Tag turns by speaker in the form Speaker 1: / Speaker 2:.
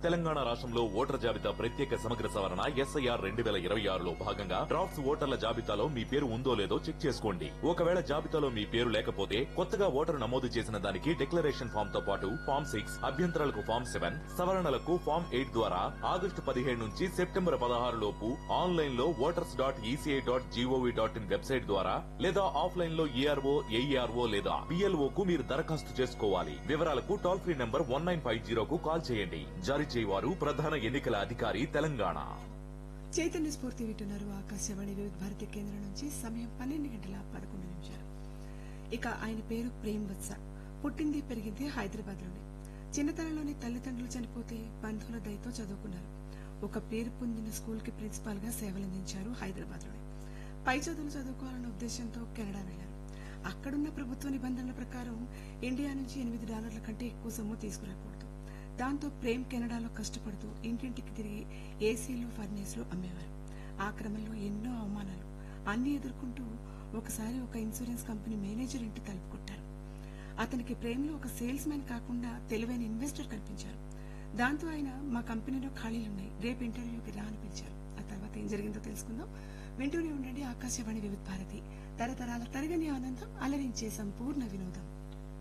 Speaker 1: తెలంగాణ రాష్ట్రంలో ఓటర్ జాబితా ప్రత్యేక సమగ్ర సవరణ ఎస్ఐఆర్ రెండు వేల ఇరవై ఆరులో భాగంగా డ్రాఫ్ట్స్ ఓటర్ల జాబితాలో మీ పేరు ఉందో లేదో చెక్ చేసుకోండి ఒకవేళ జాబితాలో మీ పేరు లేకపోతే కొత్తగా ఓటరు నమోదు చేసిన దానికి డిక్లరేషన్ ఫామ్ తో పాటు ఫామ్ సిక్స్ అభ్యంతరాలకు ఫామ్ సెవెన్ సవరణలకు ఫామ్ ఎయిట్ ద్వారా ఆగస్టు పదిహేడు నుంచి సెప్టెంబర్ పదహారు లోపు ఆన్లైన్ లో voters dot ECI dot G O V dot in website ద్వారా లేదా ఆఫ్లైన్ లో ఏఆర్ఓ ఏఈఆర్ఓ లేదా బిఎల్ఓ కు మీరు దరఖాస్తు చేసుకోవాలి వివరాలకు toll free number one nine five జీరోకు కాల్ చేయండి జారీ చేయవారు ప్రధాన ఎన్నికల అధికారి తెలంగాణ
Speaker 2: చైతన్య స్ఫూర్తి వింటున్నారు ఆకాశవాణి వివిధ భారతి కేంద్రం నుంచి సమయం పన్నెండు గంటల పదకొండు నిమిషాలు ఇక ఆయన పేరు ప్రేమ్ వత్స పుట్టింది పెరిగింది హైదరాబాద్ లోనే చిన్నతనంలోనే తల్లిదండ్రులు చనిపోతే బంధువుల దయతో చదువుకున్నారు ఒక పేరు పొందిన స్కూల్ కి ప్రిన్సిపాల్ గా సేవలందించారు హైదరాబాద్ లోనే పై చదువులు చదువుకోవాలన్న ఉద్దేశంతో కెనడా వెళ్లారు అక్కడున్న ప్రభుత్వ నిబంధనల ప్రకారం ఇండియా నుంచి ఎనిమిది డాలర్ల కంటే ఎక్కువ సొమ్ము తీసుకురాకూడదు దాంతో ప్రేమ్ కెనడాలో కష్టపడుతూ ఇంటింటికి తిరిగి ఏసీలు ఫర్నేస్లు అమ్మేవారు ఆ క్రమంలో ఎన్నో అవమానాలు అన్ని ఎదుర్కొంటూ ఒకసారి ఒక ఇన్సూరెన్స్ కంపెనీ మేనేజర్ ఇంటి తలుపు కొట్టారు అతనికి ప్రేమలో ఒక సేల్స్ మ్యాన్ కాకుండా తెలివైన ఇన్వెస్టర్ కనిపించారు దాంతో ఆయన మా కంపెనీలో ఖాళీలున్నాయి రేపు ఇంటర్వ్యూకి రా అని పిలిచారు ఆ తర్వాత ఏం జరిగిందో తెలుసుకుందాం వింటూనే ఉండండి ఆకాశవాణి వివిధ భారతి తరతరాల తరగని ఆనందం అలరించే సంపూర్ణ వినోదం